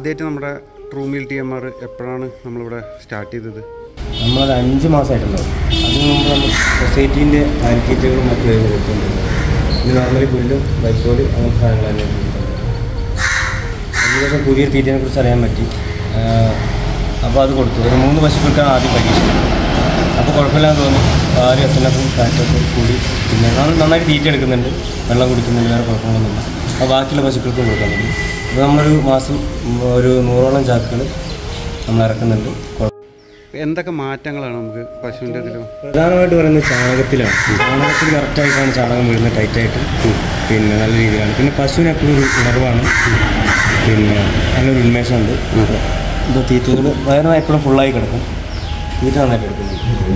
ആദ്യമായിട്ട് നമ്മുടെ true meal T M R എപ്പോഴാണ് നമ്മളിവിടെ സ്റ്റാർട്ട് ചെയ്തത് നമ്മളത് അഞ്ച് മാസമായിട്ടുണ്ടാവും അതിന് മുമ്പ് നമ്മൾ സൊസൈറ്റീൻ്റെ ആൻറ്റീറ്റുകളും മറ്റും കൊടുത്തുകൊണ്ടിരുന്നത് ഇത് നോർമലി പുല്ലും വൈക്കോല് അങ്ങനത്തെ സാധനങ്ങളാണ് അതിനുശേഷം പുതിയ തീറ്റയെ കുറിച്ച് അറിയാൻ പറ്റി അപ്പോൾ അത് കൊടുത്തു ഒരു മൂന്ന് പശുക്കൾക്കാണ് ആദ്യം പരീക്ഷ അപ്പോൾ കുഴപ്പമില്ലാന്ന് തോന്നി പാല് എത്തനൊക്കെ കാറ്റൊക്കെ കൂടി പിന്നെ നമ്മൾ നന്നായിട്ട് തീറ്റ എടുക്കുന്നുണ്ട് വെള്ളം കുടിക്കുന്നുണ്ട് വേറെ കുഴപ്പങ്ങളൊന്നുമില്ല അപ്പോൾ ബാക്കിയുള്ള പശുക്കൾക്കും കൊടുക്കാൻ തുടങ്ങി അപ്പോൾ നമ്മളൊരു മാസം ഒരു നൂറോളം ചാക്കുകൾ നമ്മൾ ഇറക്കുന്നുണ്ട് കുഴപ്പം എന്തൊക്കെ മാറ്റങ്ങളാണ് നമുക്ക് പശുവിൻ്റെ ഇതിലും പ്രധാനമായിട്ട് പറയുന്നത് ചാണകത്തിലാണ് ചാണകത്തിൽ കറക്റ്റായിട്ടാണ് ചാണകം വീഴുന്നത് ടൈറ്റായിട്ട് പിന്നെ നല്ല രീതിയിലാണ് പിന്നെ പശുവിന് എപ്പോഴും ഒരു ഉണർവാണ് പിന്നെ നല്ലൊരു ഉന്മേഷമുണ്ട് ഇത് തീറ്റകൾ വയറ് എപ്പോഴും ഫുള്ളായി കിടക്കും തീറ്റ നന്നായിട്ട് എടുക്കുന്നുണ്ട്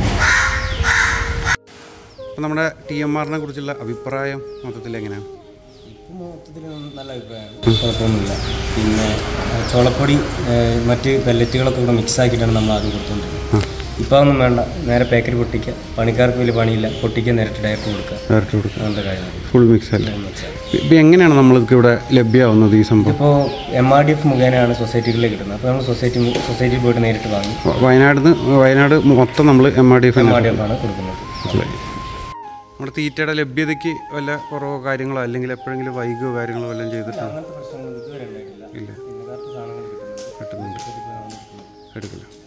അപ്പോൾ നമ്മുടെ ടി എം ആറിനെ കുറിച്ചുള്ള അഭിപ്രായം മൊത്തത്തിൽ എങ്ങനെയാണ് ഇപ്പം മൊത്തത്തിൽ നല്ല അഭിപ്രായമാണ് കുഴപ്പമൊന്നുമില്ല പിന്നെ ആ, ചോളപ്പൊടി ആ, മറ്റ് പെല്ലറ്റുകളൊക്കെ കൂടെ മിക്സ് ആക്കിയിട്ടാണ് നമ്മൾ ആദ്യം കൊടുത്തുകൊണ്ടിരുന്നത് ഇപ്പോൾ അതൊന്നും വേണ്ട നേരെ പാക്കറ്റ് പൊട്ടിക്കുക പണിക്കാർക്ക് വലിയ പണിയില്ല പൊട്ടിക്കുക നേരിട്ട് ഡയറക്റ്റ് കൊടുക്കുക ഡയറക്റ്റ് കൊടുക്കുക അങ്ങനത്തെ കാര്യങ്ങൾ ഫുൾ മിക്സ് അല്ലേ ഇപ്പം എങ്ങനെയാണ് നമ്മൾക്ക് ഇവിടെ ലഭ്യമാവുന്നത് ഈ സംഭവം ഇപ്പോൾ എം ആർ ഡി എഫ് മുഖേനയാണ് സൊസൈറ്റികളിലേക്ക് കിട്ടുന്നത് അപ്പോൾ നമ്മൾ സൊസൈറ്റി സൊസൈറ്റിയിൽ പോയിട്ട് നേരിട്ട് വാങ്ങി വ- വയനാട് നിന്ന് വയനാട് മൊത്തം നമ്മൾ M R D F M R D F ആണ് കൊടുക്കുന്നത് നമ്മുടെ തീറ്റയുടെ ലഭ്യതയ്ക്ക് വല്ല കുറവോ കാര്യങ്ങളോ അല്ലെങ്കിൽ എപ്പോഴെങ്കിലും വൈകുകയോ കാര്യങ്ങളോ വല്ലതും ചെയ്തിട്ടുണ്ടോ അങ്ങനത്തെ പ്രശ്നങ്ങൾ ഇതുവരെ ഉണ്ടായിട്ടില്ല ഇല്ല പിന്നെ കറക്റ്റ് സാധനങ്ങൾ കിട്ടുന്നുണ്ട് കിട്ടുന്നുണ്ട് എടുക്കില്ല